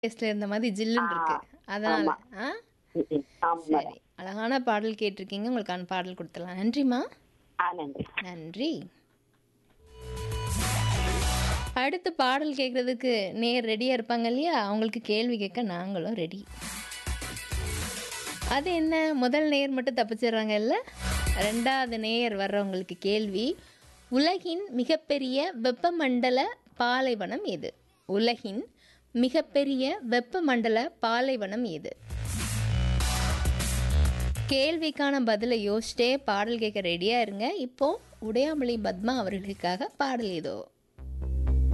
டேஸ்ட்ல இருந்த மாதிரி ஜில்லுன்னு இருக்கு அதனால ஆமா. ஆ ம், ம். ஆமா சரி அழகான பாடல் கேட்டிருக்கீங்க உங்களுக்கான பாடல் கொடுத்துடலாம் நன்றிம்மா ஆ நன்றி நன்றி அடுத்து பாடல் கேட்குறதுக்கு நேர் ரெடியாக இருப்பாங்க இல்லையா அவங்களுக்கு கேள்வி கேட்க நாங்களும் ரெடி அது என்ன முதல் நேர் மட்டும் தப்பிச்சிடுறாங்க இல்லை ரெண்டாவது நேர் வர்றவங்களுக்கு கேள்வி உலகின் மிகப்பெரிய வெப்பமண்டல பாலைவனம் எது உலகின் மிகப்பெரிய வெப்பமண்டல பாலைவனம் எது கேள்விக்கான பதிலை யோசிச்சிட்டே பாடல் கேட்க ரெடியாக இருங்க இப்போ உடையாமொழி பத்மா அவர்களுக்காக பாடல் ஏதோ